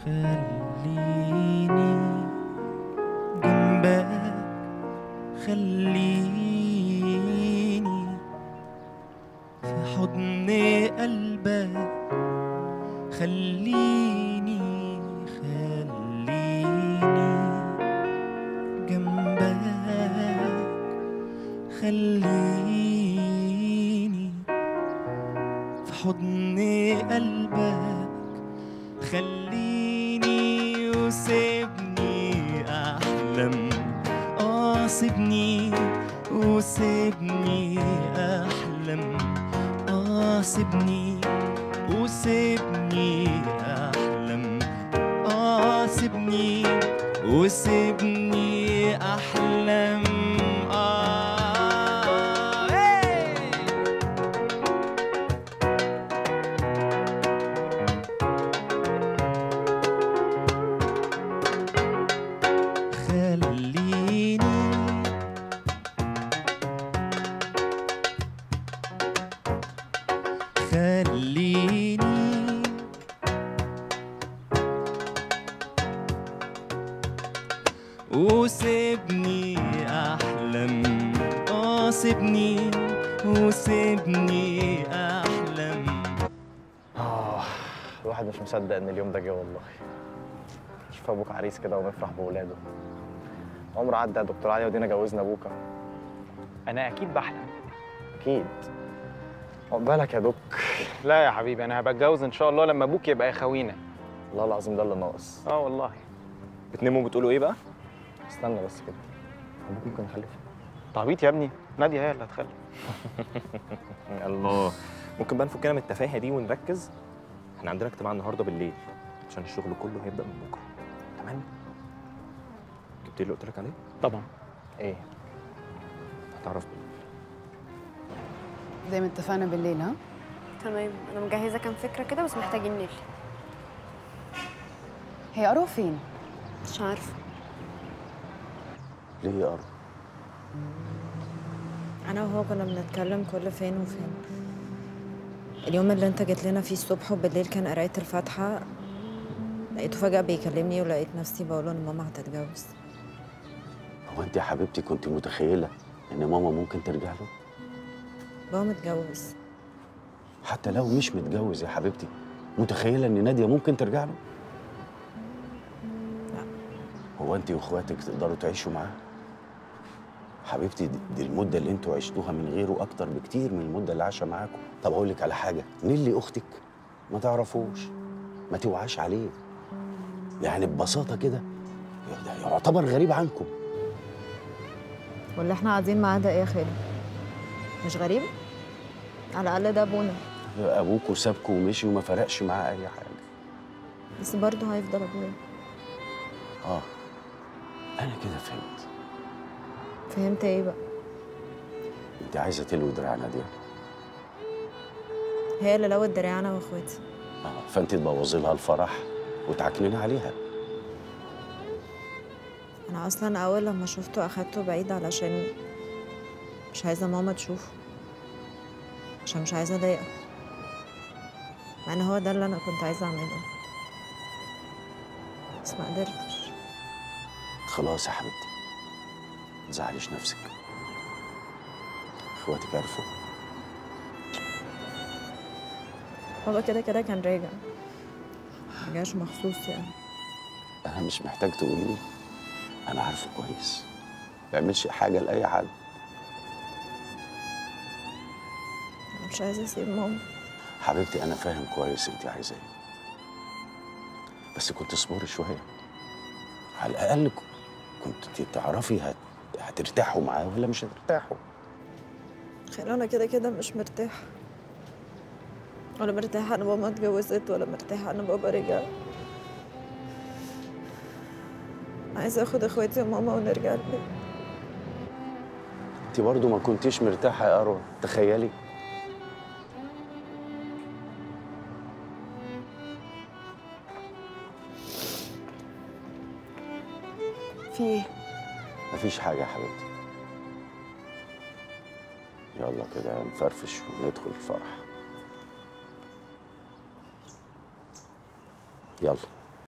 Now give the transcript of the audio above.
خليني جنبك خليني في حضن قلبك خليني خليني جنبك خليني في حضن قلبك خليني وسيبني احلم اه سيبني وسيبني احلم اه سيبني وسيبني احلم اه سيبني وسيبني احلم اه إيه. خليني خليني وسيبني احلم اه سيبني وسيبني احلم آه الواحد مش مصدق إن اليوم ده جه والله شوف أبوك عريس كده ونفرح بولاده عمر عدى يا دكتور علي ودينا جوزنا أبوك أهو. انا اكيد بحلم أكيد عقبالك يا دوك لا يا حبيبي انا هبقى اتجوز ان شاء الله لما ابوك يبقى يخوينا والله العظيم ده اللي ناقص اه والله بتناموا بتقولوا ايه بقى؟ استنى بس كده أبوك ممكن يخلف تعبيط يا ابني ناديه هي اللي هتخلف الله ممكن بقى نفكنا من التفاهه دي ونركز احنا عندنا اجتماع النهارده بالليل عشان الشغل كله هيبدا من بكره تمام جبت لي اللي قلت لك عليه طبعا إيه هتعرف بالليل زي ما اتفقنا بالليل ها تمام انا مجهزه كام فكره كده بس محتاجين نمشي هي اروح فين مش عارفه ليه يا أرض؟ انا وهو كنا بنتكلم كل فين وفين اليوم اللي انت جيت لنا فيه الصبح وبالليل كان قرايه الفاتحه لقيته فجاه بيكلمني ولقيت نفسي بقوله ان ماما هتتجوز هو أنت يا حبيبتي كنت متخيلة إن ماما ممكن ترجع له؟ بابا متجوز حتى لو مش متجوز يا حبيبتي متخيلة إن نادية ممكن ترجع له؟ لا. هو أنت وإخواتك تقدروا تعيشوا معاه؟ حبيبتي دي, دي المدة اللي أنتوا عشتوها من غيره أكتر بكتير من المدة اللي عاشها معاكم طب أقول لك على حاجة نيلي أختك ما تعرفوش ما توعاش عليه يعني ببساطة كده ده يعتبر غريب عنكم واللي احنا قاعدين معاه ده ايه يا خالد مش غريب على الاقل ده ابونا أبوكوا سابكوا ومشي وما فرقش معاه أي حاجة بس برضه هيفضل ابويا آه أنا كده فهمت فهمت ايه بقى أنت عايزة تلوي دراع نادية هي اللي لوت دراعنا واخواتي آه فأنت تبوظي لها الفرح وتعكنين عليها انا اصلا اول لما شفته اخدته بعيد علشان مش عايزه ماما تشوفه عشان مش عايزه اضايقها مع ان هو ده اللي انا كنت عايزه اعمله بس ما قدرتش خلاص يا حبيبتي ما تزعليش نفسك اخواتك عرفوا بابا كده كده كان راجع مجاش مخصوص يعني انا مش محتاج تقولي لي انا عارفه كويس ما بيعملش حاجه لاي حد انا مش عايزه اسيب ماما حبيبتي انا فاهم كويس انت عايزه ايه بس كنت اصبري شويه على الاقل ك- كنت تعرفي هت... هترتاحوا معاه ولا مش هترتاحوا خير انا كده كده مش مرتاحه ولا مرتاحه ان ماما اتجوزت ولا مرتاحه ان بابا رجع عايزه اخد اخواتي وماما ونرجع البيت انت برضو ما كنتيش مرتاحه يا اروى تخيلي في ايه مفيش حاجه يا حبيبتي يلا كده نفرفش وندخل الفرح يلا